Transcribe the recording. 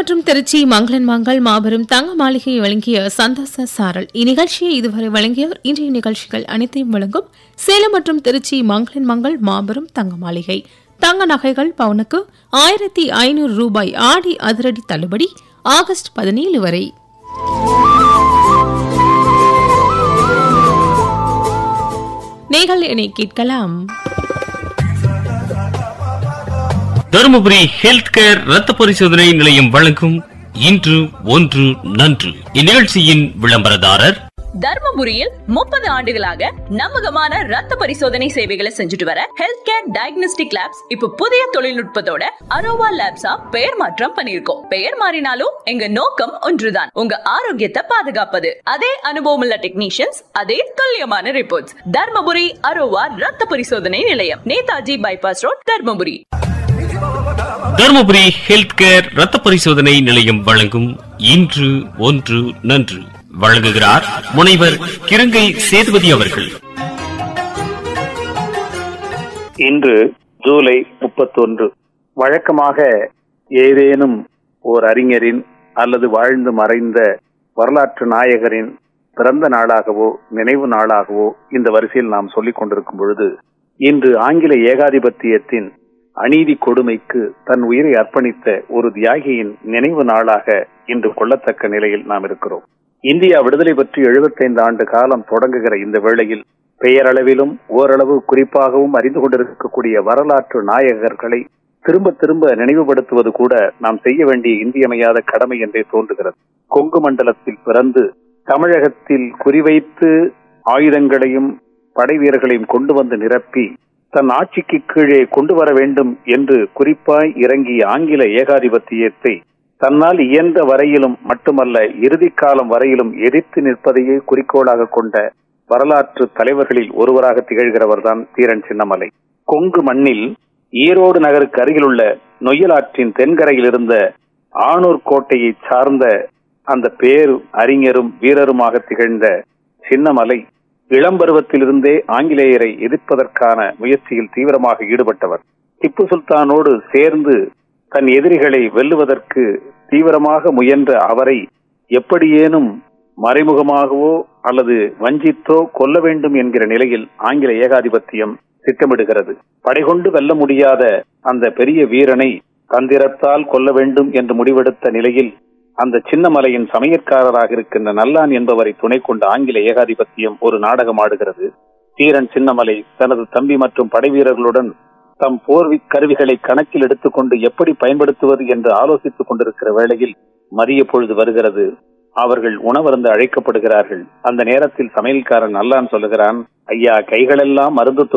மற்றும் திருச்சி மங்களன் மங்கள் மாபெரும் தங்க மாளிகையை வழங்கிய சந்தோஷ சாரல் இந்நிகழ்ச்சியை இதுவரை வழங்கியவர் இன்றைய நிகழ்ச்சிகள் அனைத்தையும் வழங்கும் சேலம் மற்றும் திருச்சி மங்களன் மங்கள் மாபெரும் தங்க மாளிகை தங்க நகைகள் பவுனுக்கு ஆயிரத்தி ஐநூறு ரூபாய் ஆடி அதிரடி தள்ளுபடி ஆகஸ்ட் பதினேழு வரை நீங்கள் என்னை கேட்கலாம் தருமபுரி ஹெல்த் கேர் ரத்த பரிசோதனை நிலையம் வழங்கும் இன்று ஒன்று நன்று இந்நிகழ்ச்சியின் விளம்பரதாரர் தர்மபுரியில் முப்பது ஆண்டுகளாக நம்பகமான ரத்த பரிசோதனை சேவைகளை செஞ்சுட்டு வர ஹெல்த் கேர் டயக்னோஸ்டிக் லேப்ஸ் இப்ப புதிய தொழில்நுட்பத்தோட அரோவா லேப்ஸா பெயர் மாற்றம் பண்ணிருக்கோம் பெயர் மாறினாலும் எங்க நோக்கம் ஒன்றுதான் உங்க ஆரோக்கியத்தை பாதுகாப்பது அதே அனுபவம் உள்ள டெக்னீஷியன்ஸ் அதே துல்லியமான ரிப்போர்ட்ஸ் தர்மபுரி அரோவா ரத்த பரிசோதனை நிலையம் Netaji bypass road Dharmapuri Dharmapuri health care ரத்த பரிசோதனை நிலையம் வழங்கும் இன்று ஒன்று நன்று வழங்குகிறார் முனைவர் கிருங்கை சேதுபதி அவர்கள் இன்று ஜூலை முப்பத்தொன்று வழக்கமாக ஏதேனும் ஓர் அறிஞரின் அல்லது வாழ்ந்து மறைந்த வரலாற்று நாயகரின் பிறந்த நாளாகவோ நினைவு நாளாகவோ இந்த வரிசையில் நாம் சொல்லிக் கொண்டிருக்கும் பொழுது இன்று ஆங்கில ஏகாதிபத்தியத்தின் அநீதி கொடுமைக்கு தன் உயிரை அர்ப்பணித்த ஒரு தியாகியின் நினைவு நாளாக இன்று கொள்ளத்தக்க நிலையில் நாம் இருக்கிறோம் இந்தியா விடுதலை பற்றி எழுபத்தைந்து ஆண்டு காலம் தொடங்குகிற இந்த வேளையில் பெயரளவிலும் ஓரளவு குறிப்பாகவும் அறிந்து கொண்டிருக்கக்கூடிய வரலாற்று நாயகர்களை திரும்ப திரும்ப நினைவுபடுத்துவது கூட நாம் செய்ய வேண்டிய இன்றியமையாத கடமை என்றே தோன்றுகிறது கொங்கு மண்டலத்தில் பிறந்து தமிழகத்தில் குறிவைத்து ஆயுதங்களையும் படை வீரர்களையும் கொண்டு வந்து நிரப்பி தன் ஆட்சிக்கு கீழே கொண்டு வர வேண்டும் என்று குறிப்பாய் இறங்கிய ஆங்கில ஏகாதிபத்தியத்தை தன்னால் இயன்ற வரையிலும் மட்டுமல்ல இறுதி காலம் வரையிலும் எதிர்த்து நிற்பதையே குறிக்கோளாக கொண்ட வரலாற்று தலைவர்களில் ஒருவராக திகழ்கிறவர்தான் தீரன் சின்னமலை கொங்கு மண்ணில் ஈரோடு நகருக்கு அருகிலுள்ள நொய்யலாற்றின் தென்கரையில் இருந்த ஆணூர் கோட்டையை சார்ந்த அந்த பேரு அறிஞரும் வீரருமாக திகழ்ந்த சின்னமலை இளம்பருவத்திலிருந்தே ஆங்கிலேயரை எதிர்ப்பதற்கான முயற்சியில் தீவிரமாக ஈடுபட்டவர் திப்பு சுல்தானோடு சேர்ந்து தன் எதிரிகளை வெல்லுவதற்கு தீவிரமாக முயன்ற அவரை எப்படியேனும் மறைமுகமாகவோ அல்லது வஞ்சித்தோ கொல்ல வேண்டும் என்கிற நிலையில் ஆங்கில ஏகாதிபத்தியம் திட்டமிடுகிறது படைகொண்டு வெல்ல முடியாத அந்த பெரிய வீரனை தந்திரத்தால் கொல்ல வேண்டும் என்று முடிவெடுத்த நிலையில் அந்த சின்னமலையின் சமையற்காரராக இருக்கின்ற நல்லான் என்பவரை துணை கொண்ட ஆங்கில ஏகாதிபத்தியம் ஒரு நாடகம் ஆடுகிறது தீரன் சின்னமலை தனது தம்பி மற்றும் படை வீரர்களுடன் தம் போர் கருவிகளை கணக்கில் எடுத்துக்கொண்டு எப்படி பயன்படுத்துவது என்று ஆலோசித்துக் கொண்டிருக்கிற வேளையில் மதிய பொழுது வருகிறது அவர்கள் உணவருந்து அழைக்கப்படுகிறார்கள் அந்த நேரத்தில் சமையல்காரன் நல்லான் சொல்லுகிறான் ஐயா கைகளெல்லாம் மருந்து